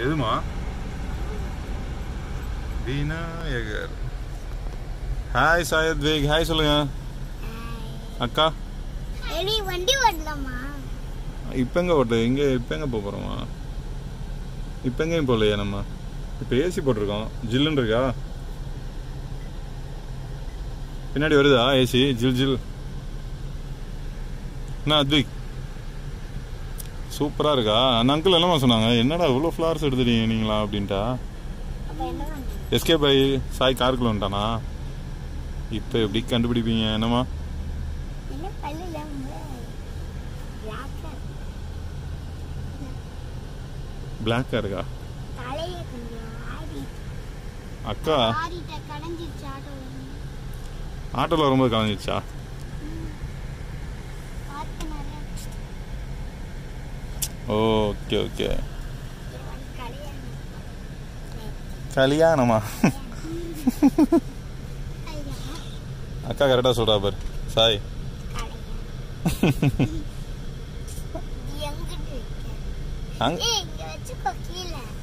எதுமா விநாயகர் ஹாய் சாயத் வேக் ஹாய் சொல்லுங்க அக்கா எடி வண்டி ஓட்டலாமா இப்போ எங்க ஓட்டு இங்க இப்போ எங்க போக போறோமா இப்போ எங்கேயும் போகலையே நம்ம இப்போ ஏசி போட்டிருக்கோம் ஜில்லுன்னு இருக்கா பின்னாடி வருதா ஏசி ஜில் ஜில் என்ன அத்விக் சூப்பரா இருக்கா அந்த அங்கிள் என்னமா சொன்னாங்க என்னடா இவ்வளோ ஃப்ளவர்ஸ் எடுத்துட்டீங்க நீங்களா அப்படின்ட்டா அப்ப என்ன பண்றது எஸ்கே பை சாய் காருக்குள்ள வந்துட்டானா இப்போ எப்படி கண்டுபிடிப்பீங்க என்னமா என்ன பல்லுல பிளாக்கா பிளாக்கா இருக்கா தலைய கொஞ்சம் ஆடி அக்கா ஆடிட்ட கடைஞ்சிருச்சு ஆட்டோ ஆட்டோல வரும்போது கலந்துச்சா பார்த்து நிறைய ஓகே ஓகே கல்யாணம் கல்யாணமா ஐயா அக்கா கரெக்டாக சொல்றா பாரு சாய் கல்யாணம் எங்கிட்டு வைக்க அங் ஏய் இங்க வச்சுக்கோ கீழே